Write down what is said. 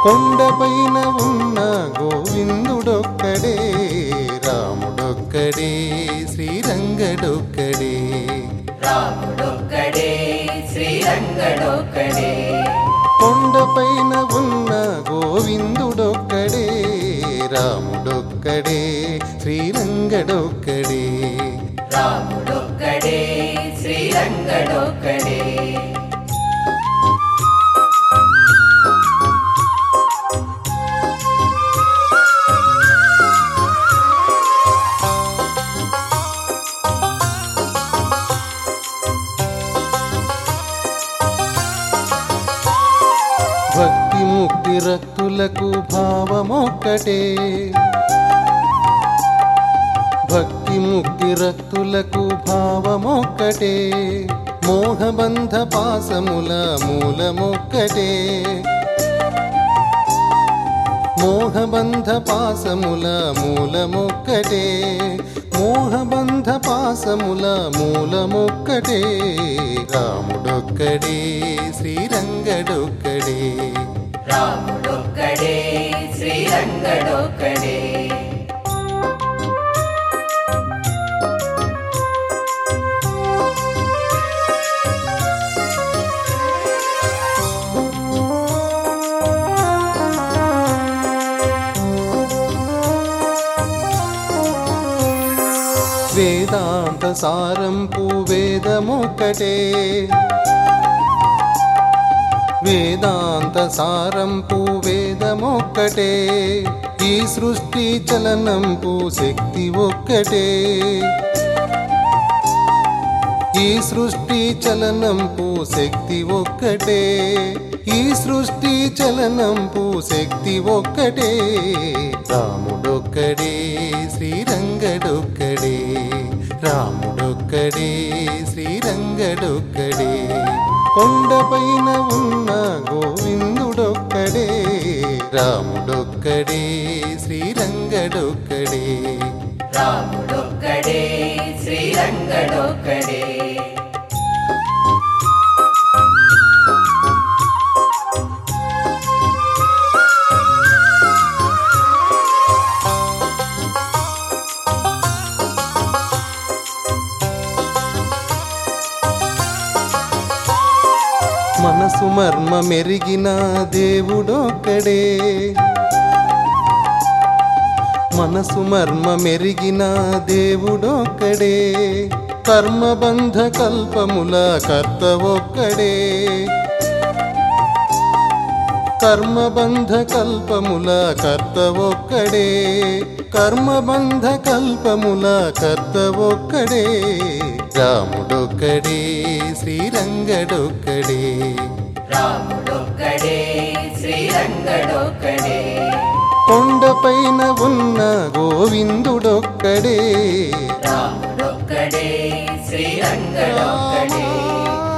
కొండపైన ఉన్న గోవిందుడొక్కడే రాముడొక్కడే శ్రీరంగడొక్కడే రాముడొక్కడే శ్రీరంగడొక్కడే కొండపైన ఉన్న గోవిందుడొక్కడే రాముడొక్కడే శ్రీరంగడొక్కడే రాముడొక్కడే శ్రీరంగడొక్కడే భక్తి ముక్తి రక్తులకు భావమొక్కటే భక్తి ముక్తి రక్తులకు భావమొక్కటే మోహబంధ పాసముల మూలమొక్కటే మోహబంధ పాసముల మూలమొక్కటే మోహబంధ పాసముల మూలమొక్కటే రాముడొక్కడే శ్రీరంగడొక్కడే రాముడొక్కడే శ్రీరంగడొక్కడే వేదాంత సారంపు వేదమొక్కటే వేదాంత సారంపు వేదమొక్కటే ఈ సృష్టి చలనంపు శక్తి ఒక్కటే ఈ సృష్టి చలనంపు శక్తి ఒక్కటే ఈ సృష్టి చలనంపు శక్తి ఒక్కటే రాముడొక్కడే శ్రీరంగడొక్కడే రాముడొక్కడే శ్రీరంగడొక్కడే కొండపైన ఉన్న గోవిందుడొక్కడే రాముడొక్కడే శ్రీరంగడొక్కడే రాముడొక్కడే శ్రీరంగడొక్కడే మనసు మర్మ మెరిగిన దేవుడొక్కడే మనసు మర్మ మెరిగిన దేవుడొక్కడే కర్మబంధ కల్పముల కర్త ఒక్కడే కర్మబంధ కల్పముల కర్త ఒక్కడే కర్మబంధ కల్పముల కర్త ఒక్కడే రాముడొక్కడే శ్రీరంగడొక్కడే రాముడొక్కడే శ్రీరంగడొక్కడే కొండపైన ఉన్న గోవిందుడొక్కడే రాముడొక్కడే శ్రీరంగడొక్కడే